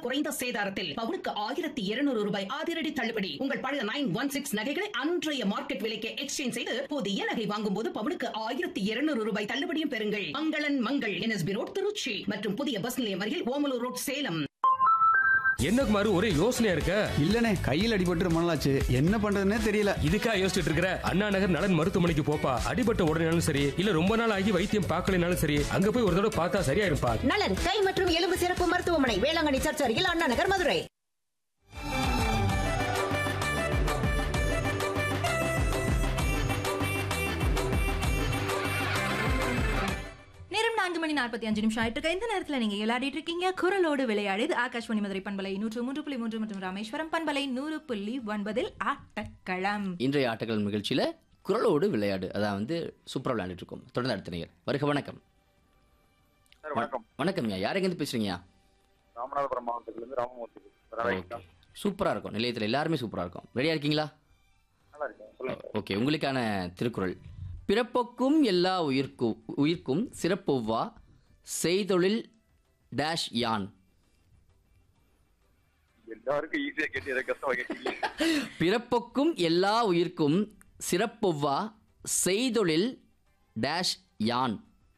குறைந்த சேதாரத்தில் பவுனுக்கு ஆயிரத்தி இருநூறு ரூபாய் அதிரடி தள்ளுபடி உங்கள் பழைய நைன் ஒன் சிக்ஸ் நகைகளை அன்றைய மார்க்கெட் விலைக்கு எக்ஸ்சேஞ்ச் செய்து புதிய நகை வாங்கும் போது பவுனுக்கு ஆயிரத்தி இருநூறு ரூபாய் தள்ளுபடியும் பெறுங்கள் மங்களன் மங்கள் என்எஸ்பி ரோட் திருச்சி மற்றும் புதிய பஸ் நிலையம் அருகில் ஓமலூர் ரோட் சேலம் என்ன குமார் ஒரே யோசனையா இருக்க இல்லனே கையில் அடிபட்டு ரொம்ப நாளாச்சு என்ன பண்றதுன்னே தெரியல இதுக்கா யோசிச்சுட்டு இருக்கிற அண்ணா நகர் நலன் மருத்துவமனைக்கு போப்பா அடிபட்ட உடனேனாலும் சரி இல்ல ரொம்ப நாள் ஆகி வைத்தியம் பார்க்கலனாலும் சரி அங்க போய் ஒரு தடவை பார்த்தா சரியா இருப்பா நலன் கை மற்றும் எலும்பு சிறப்பு மருத்துவமனை வேளாங்கண்ணி சர்ச் அருகில் அண்ணா நகர் மதுரை நேரம் நான்கு மணி நாற்பத்தி அஞ்சு நிமிஷம் ஆயிட்டு இருக்கு இந்த நேரத்தில் நீங்க விளையாடிட்டு இருக்கீங்க குரலோடு விளையாடு இது ஆகாஷ்வாணி மதுரை பண்பலை நூற்று மூன்று புள்ளி மூன்று மற்றும் ராமேஸ்வரம் பண்பலை நூறு புள்ளி ஒன்பதில் ஆட்டக்களம் இன்றைய ஆட்டங்கள் நிகழ்ச்சியில் குரலோடு விளையாடு அதான் வந்து சூப்பராக விளையாண்டுட்டு இருக்கோம் தொடர்ந்து அடுத்த நேயர் வருக வணக்கம் சார் வணக்கம் வணக்கம்யா யார் எங்கேருந்து பேசுறீங்கயா ராமநாதபுரம் மாவட்டத்திலிருந்து ராமமூர்த்தி நல்லா இருக்கீங்களா? சூப்பராக இருக்கும் நிலையத்தில் எல்லாருமே சூப்பராக இருக்கும் ரெடியாக இருக்கீங்களா நல்லா இருக்கேன் சொல்லுங்க ஓகே உங்களுக்கான திருக்குறள் பிறப்பொக்கும் எல்லா உயிர்க்கும் உயிர்க்கும் சிறப்பொவ்வா செய்தொழில் டேஷ் யான் எல்லாருக்கும் ஈஸியா கேட்டு எனக்கு கஷ்டமா கேட்டீங்க பிறப்பொக்கும் எல்லா உயிர்க்கும் சிறப்பொவ்வா செய்தொழில் டேஷ் யான்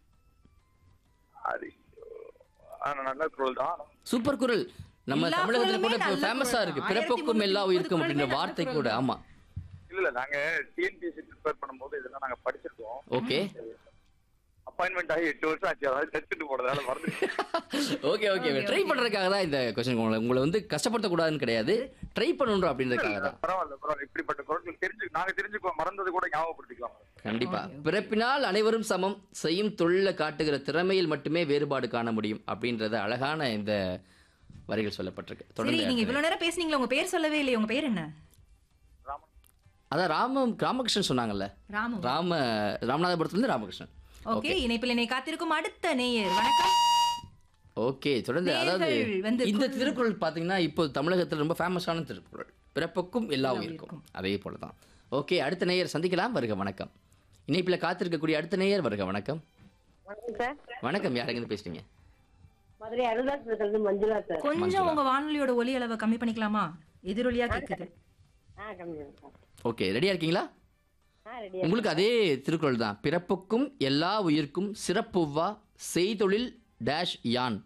அது ஆனா நல்ல குரல் தான் சூப்பர் குரல் நம்ம எல்லா தமிழகத்துல கூட குரலுமே நல்ல ஃபேமஸா குரல் இருக்கு தான். பிறப்பொக்கும் எல்லா 1330 உயிர்க்கும் அப்படின்ற குரலுமே வார்த்தை நல்ல கூட குரல் ஆமா இல்ல இல்ல நாங்க டிஎன்பிஎஸ்சி ப்ரிப்பேர் பண்ணும்போது இதெல்லாம் நாங்க படிச்சிருக்கோம் ஓகே அப்பாயின்மெண்ட் ஆகி எட்டு வருஷம் ஆச்சு அதாவது டெஸ்ட் போடுறதால மறந்து ஓகே ஓகே ட்ரை பண்றதுக்காக தான் இந்த கொஸ்டின் உங்களை உங்களை வந்து கஷ்டப்படுத்த கூடாதுன்னு கிடையாது ட்ரை பண்ணணும் அப்படின்றதுக்காக தான் பரவாயில்ல பரவாயில்ல இப்படிப்பட்ட குரல்கள் தெரிஞ்சு நாங்க தெரிஞ்சுக்குவோம் மறந்தது கூட ஞாபகப்படுத்திக்கலாம் கண்டிப்பா பிறப்பினால் அனைவரும் சமம் செய்யும் தொழில காட்டுகிற திறமையில் மட்டுமே வேறுபாடு காண முடியும் அப்படின்றத அழகான இந்த வரிகள் சொல்லப்பட்டிருக்கு சரி தொடர்ந்து நீங்க அடுத்த இவ்வளவு நேரம் பேசுனீங்களா உங்க பேர் சொல்லவே இல்லையே உங்க பேர் என்ன ராமன் அதான் ராம ராமகிருஷ்ணன் சொன்னாங்கல்ல ராமு ராம ராமநாதபுரத்துல இருந்து ராமகிருஷ்ணன் ஓகே இணைப்பில் என்னை காத்திருக்கும் அடுத்த நேயர் வணக்கம் ஓகே தொடர்ந்து அதாவது நேயர்கள் வந்து இந்த குரல் திருக்குறள் பாத்தீங்கன்னா இப்போ தமிழகத்தில் ரொம்ப ஃபேமஸான திருக்குறள் பிறப்புக்கும் எல்லா உயிருக்கும் அதே போல தான் ஓகே அடுத்த நேயர் சந்திக்கலாம் வருக வணக்கம் இணைப்பில் காத்திருக்கக்கூடிய அடுத்த நேயர் வருக வணக்கம் வணக்கம் சார் வணக்கம் யாரெங்க பேசுறீங்க மதுரை அருதாசபுரத்துல மஞ்சுளா சார் கொஞ்சம் உங்க வானொலியோட ஒலி அளவை கம்மி பண்ணிக்கலாமா எதிரொலியா கேக்குது ஆ கம்மி சார் ஓகே ரெடியா இருக்கீங்களா ஆ ரெடி உங்களுக்கு அதே திருக்குறள் தான் பிறப்புக்கும் எல்லா உயிர்க்கும் சிறப்புவா செய்தொழில் டேஷ் யான்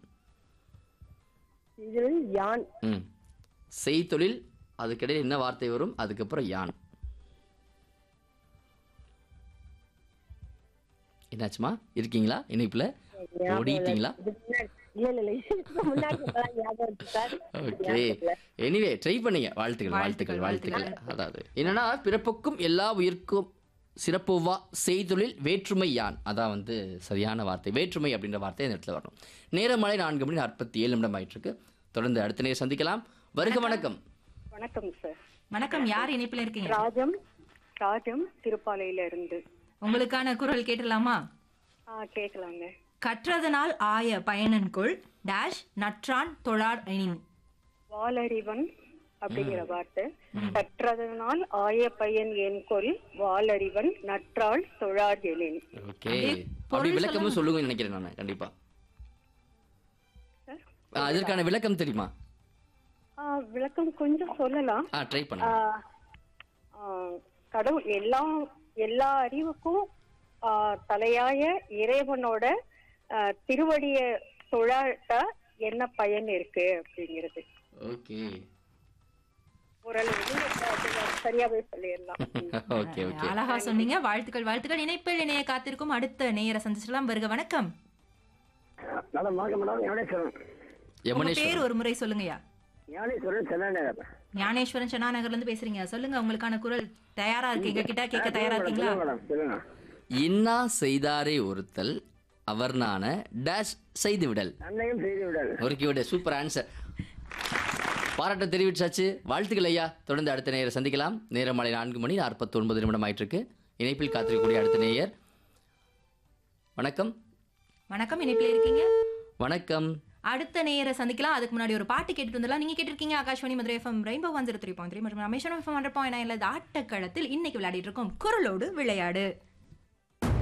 இது யான் ம் செய்தொழில் அதுக்கிடையில் என்ன வார்த்தை வரும் அதுக்கப்புறம் யான் என்னாச்சுமா இருக்கீங்களா இணைப்புல ஓடிட்டீங்களா இதுக்கு முன்னாடி- இல்ல இல்ல இல்ல இதுக்கு முன்னாடி இப்பதான் ஞாபகம் இருக்கு சார் ஓகே எனிவே ட்ரை பண்ணீங்க வாழ்த்துக்கள் வாழ்த்துக்கள் வாழ்த்துக்கள் அதாவது என்னன்னா பிறப்புக்கும் எல்லா உயிர்க்கும் சிறப்புவா செய்தொழில் வேற்றுமை யான் அதான் வந்து சரியான வார்த்தை வேற்றுமை அப்படின்ற வார்த்தை இந்த இடத்துல வரணும் நேரமலை நான்கு மணி நாற்பத்தி ஏழு நிமிடம் ஆயிட்டு இருக்கு தொடர்ந்து அடுத்த நேரம் சந்திக்கலாம் வருக வணக்கம் வணக்கம் சார் வணக்கம் யார் இணைப்பில் இருக்கீங்க ராஜம் ராஜம் திருப்பாலையில இருந்து உங்களுக்கான குரல் கேட்டலாமா ஆ கேட்கலாங்க கற்றதனால் ஆய பயனன்குள் டேஷ் நற்றான் தொழார் எனின் வாலறிவன் அப்படிங்கிற வார்த்தை கற்றதனால் ஆய பையன் என் கொல் வாலறிவன் நற்றாள் தொழார் எழின் ஓகே அப்படி விளக்கமும் சொல்லுங்க நினைக்கிறேன் நான் கண்டிப்பா ஆ, அதற்கான விளக்கம் தெரியுமா ஆ, விளக்கம் கொஞ்சம் சொல்லலாம் ஆ ட்ரை ஆ, பண்ணுங்க ஆ, கடவுள் எல்லா எல்லா அறிவுக்கும் ஆ, தலையாய இறைவனோட ஆ, திருவடிய தொழாட்டா என்ன பயன் இருக்கு அப்படிங்கிறது ஓகே ஓரளவு சரியாவே சொல்லிடலாம் ஓகே ஓகே அழகா சொன்னீங்க வாழ்த்துக்கள் வாழ்த்துக்கள் இணைப்பில் இணைய காத்திருக்கும் அடுத்த நேயரை சந்திச்சிடலாம் வருக வணக்கம் மேடம் வணக்கம் மேடம் ஞானேஸ்வரன் உங்க யமுனேஸ்வரன் பேர் ஒரு முறை சொல்லுங்கய்யா ஞானேஸ்வரன் சென்னாநகர் ஞானேஸ்வரன் சென்னா நகர்ல இருந்து பேசுறீங்க சொல்லுங்க உங்களுக்கான குரல் தயாரா இருக்கீங்க கிட்ட கேட்க தயாரா இருக்கீங்களா மேடம் சொல்லுங்க இன்னா செய்தாரே ஒருத்தல் அவர் நான டேஷ் செய்து விடல் அன்னையும் செய்து விடல் ஒரு விட சூப்பர் ஆன்சர் பாராட்ட தெரிவிச்சாச்சு வாழ்த்துக்கள் ஐயா தொடர்ந்து அடுத்த நேயரை சந்திக்கலாம் நேரம் மாலை நான்கு மணி நாற்பத்தி ஒன்பது நிமிடம் ஆயிட்டு இருக்கு இணைப்பில் காத்திருக்கக்கூடிய அடுத்த நேயர் வணக்கம் வணக்கம் இணைப்பில் இருக்கீங்க வணக்கம் அடுத்த நேயரை சந்திக்கலாம் அதுக்கு முன்னாடி ஒரு பாட்டு கேட்டுட்டு வந்துடலாம் நீங்க கேட்டிருக்கீங்க Akashvani Madurai FM rainbow one zero three point three மற்றும் ரமேஸ்வரம் எஃப்எம் ஹண்ட்ரட் பாயிண்ட் நைன்ல ஆட்டக்களத்தில் இன்னைக்கு விளையாடிட்டு இருக்கோம் குரலோடு விளையாடு